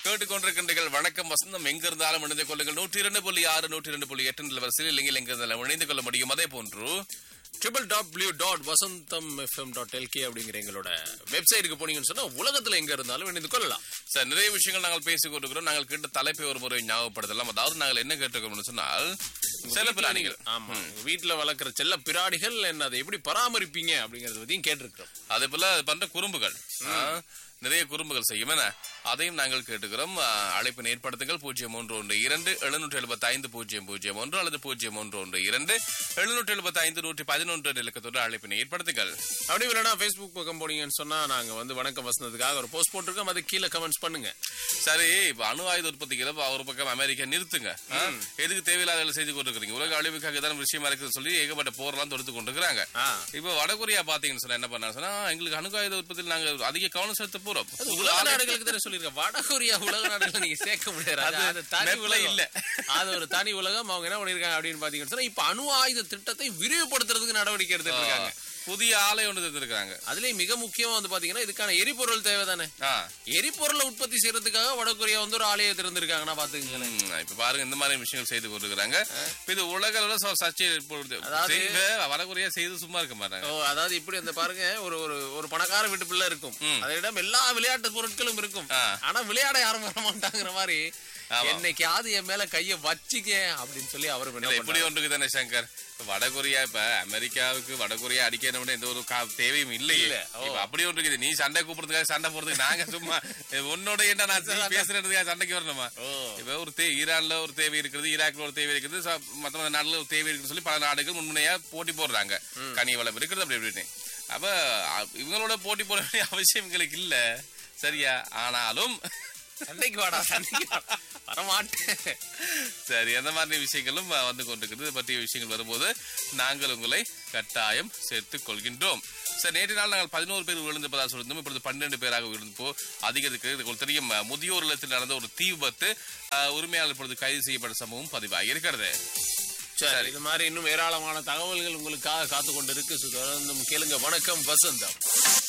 கேட்டுக்கொண்டிருக்கின்றீர்கள் வணக்கம் வசந்தம் எங்க இருந்தாலும் இணைந்து கொள்ளுங்கள் நூற்றி இரண்டு புள்ளி ஆறு நூற்றி இரண்டு புள்ளி எட்டு நிலவரசில் இல்லைங்க எங்க இருந்தாலும் இணைந்து கொள்ள முடியும் அதே போன்று triple W dot Vasantham FM dot LK அப்படிங்கிற எங்களோட வெப்சைட்டுக்கு போனீங்கன்னு சொன்னா உலகத்துல எங்க இருந்தாலும் இணைந்து கொள்ளலாம் சார் நிறைய விஷயங்கள் நாங்கள் பேசிக் கொண்டிருக்கிறோம் நாங்கள் கேட்ட தலைப்பை ஒரு முறை ஞாபகப்படுத்தலாம் அதாவது நாங்கள் என்ன கேட்டுக்கிறோம்னு சொன்னால் சில பிராணிகள் ஆமா உங்க வீட்டுல வளர்க்குற செல்ல பிராணிகள் என்ன அதை எப்படி பராமரிப்பீங்க அப்படிங்கறத பத்தியும் கேட்டிருக்கிறோம் அதே போல அது பண்ற குறும்புகள் ஆ, நிறைய குறும்புகள் செய்யும் என அதையும் நாங்கள் கேட்டுக்கிறோம் ஆ, அழைப்பினை ஏற்படுத்துங்கள் பூஜ்ஜியம் ஒன்று ஒன்று இரண்டு எழுநூற்றி எழுபத்தி ஐந்து பூஜ்ஜியம் பூஜ்ஜியம் ஒன்று அல்லது பூஜ்ஜியம் ஒன்று ஒன்று இரண்டு எழுநூற்றி எழுபத்தி ஐந்து நூற்றி பதினொன்று இலக்கத்தோடு அழைப்பினை ஏற்படுத்துங்கள் அப்படி இல்லைன்னா ஃபேஸ்புக் பக்கம் போனீங்கன்னு சொன்னா நாங்க வந்து வணக்கம் வசந்ததுக்காக ஒரு போஸ்ட் போட்டிருக்கோம் அது கீழே கமெண்ட்ஸ் பண்ணுங்க சரி இப்ப அணு ஆயுத உற்பத்திகளை இப்ப ஒரு பக்கம் அமெரிக்கா நிறுத்துங்க ஆ? எதுக்கு தேவையில்லாத வேலை செய்து கொண்டிருக்கிறீங்க உலக அழிவுக்காக தான் விஷயமா இருக்குன்னு சொல்லி ஏகப்பட்ட போர்லாம் தொடுத்து கொண்டிருக்கிறாங்க ஆ. இப்ப வடகொரியா பாத்தீங்கன்னு சொன்னா என்ன பண்ணாங்க சொன்னா எங்களுக்கு அணு ஆயுத உற்பத்தியில் நாங்க அதிக கவனம் செலுத்த போறோம் அது உலக நாடுகளுக்கு தானே சொல்லிருக்கேன் வடகொரியா உலக நாடுகள் நீங்க சேர்க்க முடியாது அது- அது தனி mapல உலகம் இல்ல. அது ஒரு தனி உலகம் அவங்க என்ன பண்ணிருக்காங்க அப்படின்னு பாத்தீங்கன்னு சொன்னா இப்ப அணு ஆயுத திட்டத்தை விரிவுபடுத்துறதுக்கு நடவடிக்கை எடுத்துட்டு இருக்காங்க புதிய ஆலை ஒன்று தெரிஞ்சிருக்காங்க அதுலயும் மிக முக்கியமா வந்து பாத்தீங்கன்னா இதுக்கான எரிபொருள் தேவை தானே எரிபொருளை உற்பத்தி செய்யறதுக்காக வடகொரியா வந்து ஒரு ஆலையை திறந்திருக்காங்கன்னா பாத்துக்கங்களேன் இப்ப பாருங்க இந்த மாதிரி விஷயங்கள் செய்து கொண்டிருக்கிறாங்க இப்ப இது உலக அளவுல ச- சர்ச்சை ஏற்படுது அதாவது- செய்வ வடகொரியா செய்து சும்மா இருக்க மாட்டாங்க ஓ அதாவது இப்படி அந்த பாருங்க ஒரு ஒரு ஒரு பணக்கார வீட்டு பிள்ளை இருக்கும் அதனிடம் எல்லா விளையாட்டு பொருட்களும் இருக்கும் ஆ. ஆனா விளையாட யாரும் வர மாட்டாங்கிற மாதிரி ஆமா. என்னைக்காவது என் மேல கைய வச்சிக்க அப்படின்னு சொல்லி அவர் இல்ல இப்படி ஒன்றுக்கு தானே சங்கர் இப்ப வடகொரியா இப்ப அமெரிக்காவுக்கு வடகொரியா அடிக்கணும் எந்த ஒரு கா- தேவையும் இல்லையே இல்ல, ஓ. இப்ப அப்படி ஒன்று இருக்குது நீ சண்டை கூப்பிடுறதுக்காக சண்டை போடுறதுக்கு நாங்க சும்மா உன்னோட என்ன நான் நீ பேசுறதுக்காக சண்டைக்கு வரணுமா ஓ. இப்ப ஒரு தே ஈரான்ல ஒரு தேவை இருக்குது ஈராக்ல ஒரு தேவை இருக்குது ச- மத்த மத்த நாடுல ஒரு தேவை இருக்குன்னு சொல்லி பல நாடுகள் முன்முனையா போட்டி போடுறாங்க கனி வளம் இருக்குது அப்படி இப்படின்னு அப்ப அ- இவங்களோட போட்டி போட வேண்டிய அவசியம் எங்களுக்கு இல்ல சரியா ஆனாலும் சண்டைக்கு வாடா சண்டைக்கு வாடா வரமாட்டேன் சரி அந்த மாதிரி விஷயங்களும் அஹ், வந்து கொண்டிருக்கிறது இது பற்றிய விஷயங்கள் வரும்போது நாங்கள் உங்களை கட்டாயம் சேர்த்துக் கொள்கின்றோம் சரி நேற்று நாள் நாங்கள் பதினோரு பேர் விழுந்திருப்பதாக சொல்லியிருந்தோம் இப்பொழுது பன்னெண்டு பேராக விழுந்தப்போ அதிகத்துக்கு உங்களுக்கு தெரியும் அஹ், முதியோர் இல்லத்தில் நடந்த ஒரு தீ விபத்து அஹ், உரிமையாளர் இப்பொழுது கைது செய்யப்பட்ட சம்பவம் பதிவாகி இருக்கிறது சரி இது மாதிரி இன்னும் ஏராளமான தகவல்கள் உங்களுக்காக காத்து கொண்டு இருக்கு So, தொடர்ந்தும் கேளுங்க வணக்கம் வசந்தம்